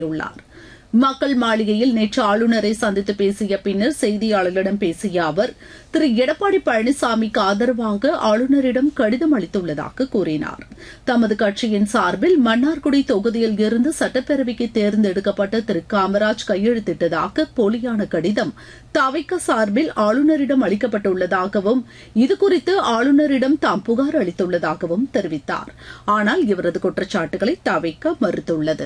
உள்ளார் மக்கள் மாளிகையில் நேற்று ஆளுநரை சந்தித்து பேசிய பின்னர் செய்தியாளர்களிடம் பேசிய அவர் திரு எடப்பாடி பழனிசாமிக்கு ஆதரவாக ஆளுநரிடம் கடிதம் அளித்துள்ளதாக கூறினார் தமது கட்சியின் சார்பில் மன்னார்குடி தொகுதியில் இருந்து சட்டப்பேரவைக்கு தேர்ந்தெடுக்கப்பட்ட திரு காமராஜ் கையெழுத்திட்டதாக போலியான கடிதம் தவிக்க சார்பில் ஆளுநரிடம் அளிக்கப்பட்டுள்ளதாகவும் இதுகுறித்து ஆளுநரிடம் தாம் புகார் அளித்துள்ளதாகவும் தெரிவித்தார் ஆனால் இவரது குற்றச்சாட்டுகளை தவிக்க மறுத்துள்ளது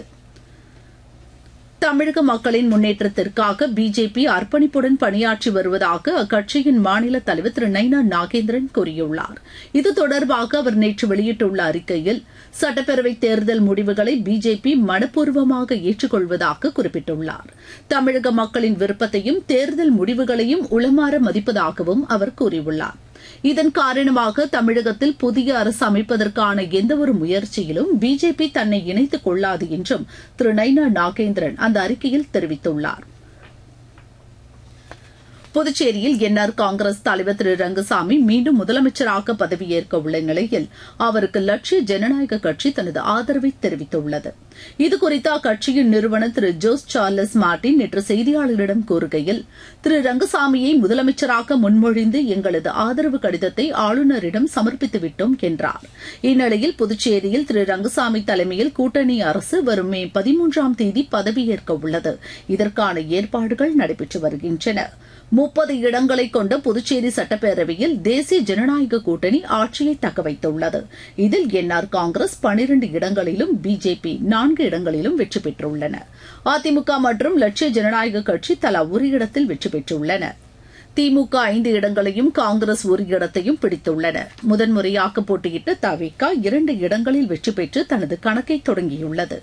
தமிழக மக்களின் முன்னேற்றத்திற்காக பிஜேபி அர்ப்பணிப்புடன் பணியாற்றி வருவதாக அக்கட்சியின் மாநில தலைவர் திரு நைனா நாகேந்திரன் கூறியுள்ளார் இது தொடர்பாக அவர் நேற்று வெளியிட்டுள்ள அறிக்கையில் சட்டப்பேரவைத் தேர்தல் முடிவுகளை பிஜேபி மனப்பூர்வமாக ஏற்றுக்கொள்வதாக குறிப்பிட்டுள்ளார் தமிழக மக்களின் விருப்பத்தையும் தேர்தல் முடிவுகளையும் உளமாற மதிப்பதாகவும் அவர் கூறியுள்ளார் இதன் காரணமாக தமிழகத்தில் புதிய அரசு அமைப்பதற்கான எந்தவொரு முயற்சியிலும் பிஜேபி தன்னை இணைத்துக் கொள்ளாது என்றும் திரு நைனா நாகேந்திரன் அந்த அறிக்கையில் தெரிவித்துள்ளார் புதுச்சேரியில் என்ஆர் காங்கிரஸ் தலைவர் திரு ரங்கசாமி மீண்டும் முதலமைச்சராக பதவியேற்க உள்ள நிலையில் அவருக்கு லட்சிய ஜனநாயக கட்சி தனது ஆதரவை தெரிவித்துள்ளது இதுகுறித்து அக்கட்சியின் நிறுவனர் திரு ஜோஸ் சார்லஸ் மார்டின் நேற்று செய்தியாளர்களிடம் கூறுகையில் திரு ரங்கசாமியை முதலமைச்சராக முன்மொழிந்து எங்களது ஆதரவு கடிதத்தை ஆளுநரிடம் சமர்ப்பித்துவிட்டோம் என்றார் இந்நிலையில் புதுச்சேரியில் திரு ரங்கசாமி தலைமையில் கூட்டணி அரசு வரும் மே பதிமூன்றாம் தேதி பதவியேற்க உள்ளது இதற்கான ஏற்பாடுகள் நடைபெற்று வருகின்றன முப்பது இடங்களை கொண்ட புதுச்சேரி சட்டப்பேரவையில் தேசிய ஜனநாயக கூட்டணி ஆட்சியை தக்கவைத்துள்ளது இதில் என்ஆர் காங்கிரஸ் பனிரண்டு இடங்களிலும் பிஜேபி நான்கு இடங்களிலும் வெற்றி பெற்றுள்ளன அதிமுக மற்றும் லட்சிய ஜனநாயக கட்சி தலா ஒரு இடத்தில் வெற்றி பெற்றுள்ளன திமுக ஐந்து இடங்களையும் காங்கிரஸ் ஒரு இடத்தையும் பிடித்துள்ளன முதன்முறையாக போட்டியிட்ட தவிக இரண்டு இடங்களில் வெற்றி பெற்று தனது கணக்கை தொடங்கியுள்ளது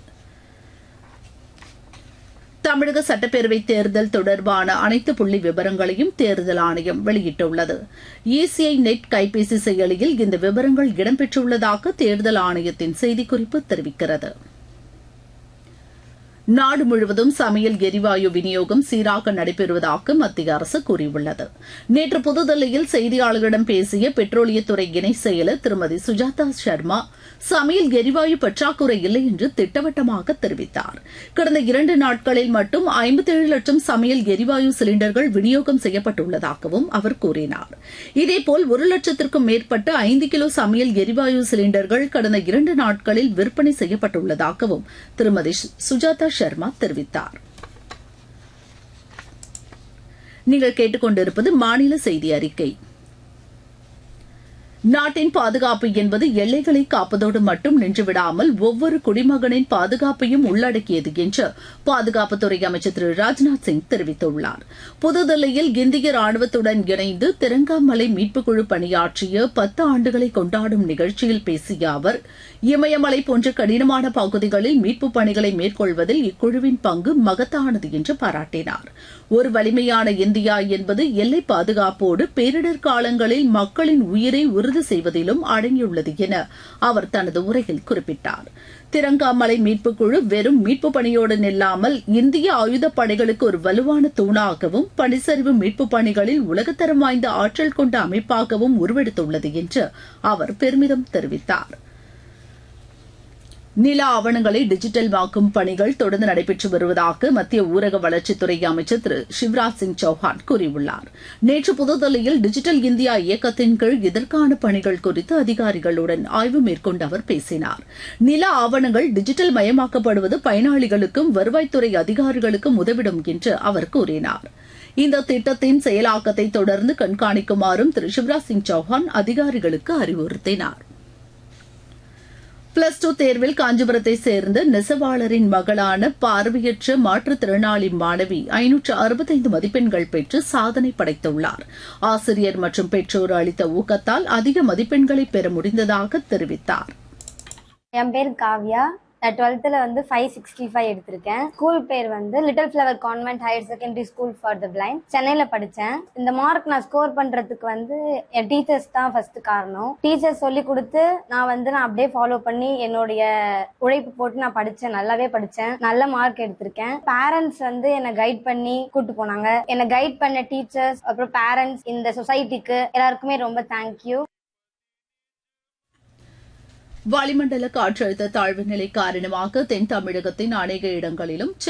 தமிழக சட்டப்பேரவைத் தேர்தல் தொடர்பான அனைத்து புள்ளி விவரங்களையும் தேர்தல் ஆணையம் வெளியிட்டுள்ளது இசிஐ நெட் கைபேசி செயலியில் இந்த விவரங்கள் இடம்பெற்றுள்ளதாக தேர்தல் ஆணையத்தின் செய்திக்குறிப்பு தெரிவிக்கிறது நாடு முழுவதும் சமையல் எரிவாயு விநியோகம் சீராக நடைபெறுவதாக மத்திய அரசு கூறியுள்ளது நேற்று புதுதில்லியில் செய்தியாளர்களிடம் பேசிய பெட்ரோலியத்துறை இணை செயலர் திருமதி சுஜாதா சர்மா சமையல் எரிவாயு பற்றாக்குறை இல்லை என்று திட்டவட்டமாக தெரிவித்தார் கடந்த இரண்டு நாட்களில் மட்டும் ஐம்பத்தேழு லட்சம் சமையல் எரிவாயு சிலிண்டர்கள் விநியோகம் செய்யப்பட்டுள்ளதாகவும் அவர் கூறினார் இதேபோல் ஒரு லட்சத்திற்கும் மேற்பட்ட ஐந்து கிலோ சமையல் எரிவாயு சிலிண்டர்கள் கடந்த இரண்டு நாட்களில் விற்பனை செய்யப்பட்டுள்ளதாகவும் திருமதி சுஜாதா சர்மா தெரிவித்தார் நீங்கள் கேட்டுக்கொண்டிருப்பது மாநில செய்தி அறிக்கை நாட்டின் பாதுகாப்பு என்பது எல்லைகளை காப்பதோடு மட்டும் நின்றுவிடாமல் ஒவ்வொரு குடிமகனின் பாதுகாப்பையும் உள்ளடக்கியது என்று பாதுகாப்புத்துறை அமைச்சர் திரு ராஜ்நாத் சிங் தெரிவித்துள்ளார் புதுதில்லியில் இந்திய ராணுவத்துடன் இணைந்து திரங்காமலை மீட்புக் குழு பணியாற்றிய பத்து ஆண்டுகளை கொண்டாடும் நிகழ்ச்சியில் பேசிய அவர் இமயமலை போன்ற கடினமான பகுதிகளில் மீட்புப் பணிகளை மேற்கொள்வதில் இக்குழுவின் பங்கு மகத்தானது என்று பாராட்டினார் ஒரு வலிமையான இந்தியா என்பது எல்லை பாதுகாப்போடு பேரிடர் காலங்களில் மக்களின் உயிரை உறுதி செய்வதிலும் அடங்கியுள்ளது என அவர் தனது உரையில் குறிப்பிட்டார் திரங்காமலை மீட்புக் குழு வெறும் மீட்பு பணியோடு நில்லாமல் இந்திய ஆயுதப் படைகளுக்கு ஒரு வலுவான தூணாகவும் பனிச்சரிவு மீட்புப் பணிகளில் உலகத்தரம் வாய்ந்த ஆற்றல் கொண்ட அமைப்பாகவும் உருவெடுத்துள்ளது என்று அவர் பெருமிதம் தெரிவித்தார் நில ஆவணங்களை டிஜிட்டல்வாக்கும் பணிகள் தொடர்ந்து நடைபெற்று வருவதாக மத்திய ஊரக வளர்ச்சித்துறை அமைச்சர் திரு சிவராஜ் சிங் சௌஹான் கூறியுள்ளார் நேற்று புதுதில்லியில் டிஜிட்டல் இந்தியா இயக்கத்தின் கீழ் இதற்கான பணிகள் குறித்து அதிகாரிகளுடன் ஆய்வு மேற்கொண்டு அவர் பேசினார் நில ஆவணங்கள் டிஜிட்டல் மயமாக்கப்படுவது பயனாளிகளுக்கும் வருவாய்த்துறை அதிகாரிகளுக்கும் உதவிடும் என்று அவர் கூறினார் இந்த திட்டத்தின் செயலாக்கத்தை தொடர்ந்து கண்காணிக்குமாறும் திரு சிவராஜ் சிங் சௌஹான் அதிகாரிகளுக்கு அறிவுறுத்தினார் பிளஸ் டூ தேர்வில் காஞ்சிபுரத்தை சேர்ந்த நெசவாளரின் மகளான பார்வையற்ற மாற்றுத்திறனாளி மாணவி ஐநூற்று அறுபத்தைந்து மதிப்பெண்கள் பெற்று சாதனை படைத்துள்ளார் ஆசிரியர் மற்றும் பெற்றோர் அளித்த ஊக்கத்தால் அதிக மதிப்பெண்களை பெற முடிந்ததாக தெரிவித்தார் என் பேர் காவ்யா நான் டுவெல்த்தில் வந்து ஃபைவ் சிக்ஸ்டி ஃபைவ் எடுத்திருக்கேன் ஸ்கூல் பேர் வந்து little flower convent higher secondary school for the blind சென்னையில் படித்தேன் இந்த மார்க் நான் ஸ்கோர் பண்ணுறதுக்கு வந்து என் டீச்சர்ஸ் தான் ஃபர்ஸ்ட் காரணம் டீச்சர்ஸ் சொல்லி கொடுத்து நான் வந்து நான் அப்படியே ஃபாலோ பண்ணி என்னுடைய உழைப்பு போட்டு நான் படித்தேன் நல்லாவே படித்தேன் நல்ல மார்க் எடுத்திருக்கேன் பேரண்ட்ஸ் வந்து என்னை கைட் பண்ணி கூட்டு போனாங்க என்னை கைட் பண்ண டீச்சர்ஸ் அப்புறம் பேரண்ட்ஸ் இந்த சொசைட்டிக்கு எல்லாருக்குமே ரொம்ப தேங்க்யூ வளிமண்டல காற்றழுத்த தாழ்வு நிலை காரணமாக தென் தமிழகத்தின் அநேக இடங்களிலும்